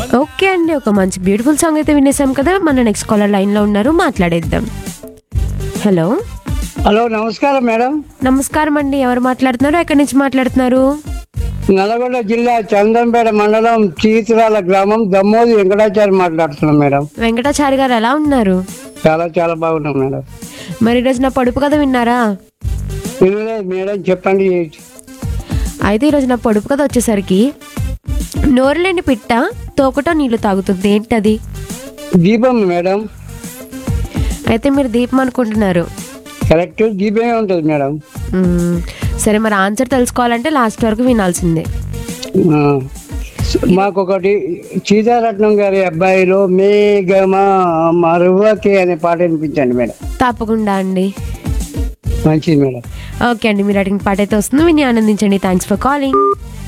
Okay అండి ఒక మంచి బ్యూటిఫుల్ సాంగ్ అయితే వినేసాం కదా మన నెక్స్ట్ కాలర్ లైన్లో ఉన్నారు మాట్లాడేద్దాం హలో హలో నమస్కారం మేడం నమస్కారం అండి ఎవరు మాట్లాడుతున్నారు ఎక్కడి నుంచి మాట్లాడుతున్నారు నల్గొండ జిల్లా చందంపేట మండలం చీతురాల గ్రామం దమ్మోది వెంకటాచారి మాట్లాడుతున్నాం మేడం వెంకటాచారి గారు ఎలా ఉన్నారు చాలా చాలా బాగున్నాం మేడం మరి ఈరోజు నా పొడుపు కథ విన్నారా వినలేదు మేడం చెప్పండి అయితే ఈరోజు నా పొడుపు కథ వచ్చేసరికి నోరులేని పిట్ట తోకటో నీళ్లు తాగుతుంది ఏంటది దీపం మేడం అయితే మీరు దీపం అనుకుంటున్నారు కరెక్ట్ దీపమే ఉంటుంది మేడం మ్మ్. సరే మరి ఆన్సర్ తెలుసుకోవాలంటే లాస్ట్ వరకు వినాల్సిందే ఆ, మాకొకటి సీతారత్నం గారి అబ్బాయిలో మేఘమా మరువకే అనే పాట వినిపించండి మేడం తప్పకుండా అండి మంచిది మేడం ఓకే అండి మీరు అడిగిన పాట అయితే వస్తుంది విని ఆనందించండి థ్యాంక్స్ ఫర్ కాలింగ్